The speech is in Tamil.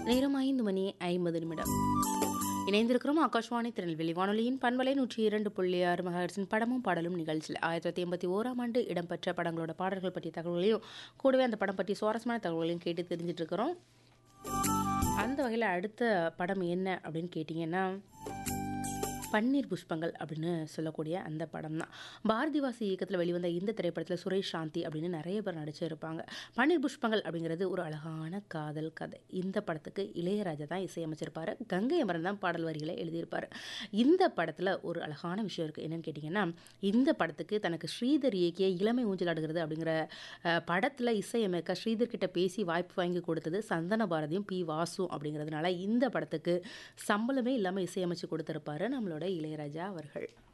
நேரம் ஐந்து மணி ஐம்பது நிமிடம் இணைந்திருக்கிறோம் ஆகாஷ்வாணி திருநெல்வேலி வானொலியின் பண்பலை நூற்றி இரண்டு புள்ளி ஆறு மகாட்சின் படமும் பாடலும் நிகழ்ச்சியில் ஆயிரத்தி தொள்ளாயிரத்தி எண்பத்தி ஓராம் ஆண்டு இடம்பெற்ற படங்களோட பாடல்கள் பற்றிய தகவல்களையும் கூடவே அந்த படம் பற்றி சுவாரஸ்யமான தகவல்களையும் கேட்டு தெரிஞ்சிட்டு இருக்கிறோம் அந்த வகையில் அடுத்த படம் என்ன அப்படின்னு கேட்டிங்கன்னா பன்னீர் புஷ்பங்கள் அப்படின்னு சொல்லக்கூடிய அந்த படம் தான் பாரதிவாசி இயக்கத்தில் வெளிவந்த இந்த திரைப்படத்தில் சுரேஷ் சாந்தி அப்படின்னு நிறைய பேர் நடிச்சிருப்பாங்க பன்னீர் புஷ்பங்கள் அப்படிங்கிறது ஒரு அழகான காதல் கதை இந்த படத்துக்கு இளையராஜா தான் இசையமைச்சிருப்பார் கங்கை அமரன் தான் பாடல் வரிகளை எழுதியிருப்பார் இந்த படத்தில் ஒரு அழகான விஷயம் இருக்குது என்னன்னு கேட்டிங்கன்னா இந்த படத்துக்கு தனக்கு ஸ்ரீதர் இயக்கிய இளமை ஊஞ்சல் ஆடுகிறது அப்படிங்கிற படத்தில் இசையமைக்க ஸ்ரீதர் கிட்ட பேசி வாய்ப்பு வாங்கி கொடுத்தது சந்தன பாரதியும் பி வாசு அப்படிங்கிறதுனால இந்த படத்துக்கு சம்பளமே இல்லாமல் இசையமைச்சு கொடுத்துருப்பாரு நம்மளோட இளையராஜா அவர்கள்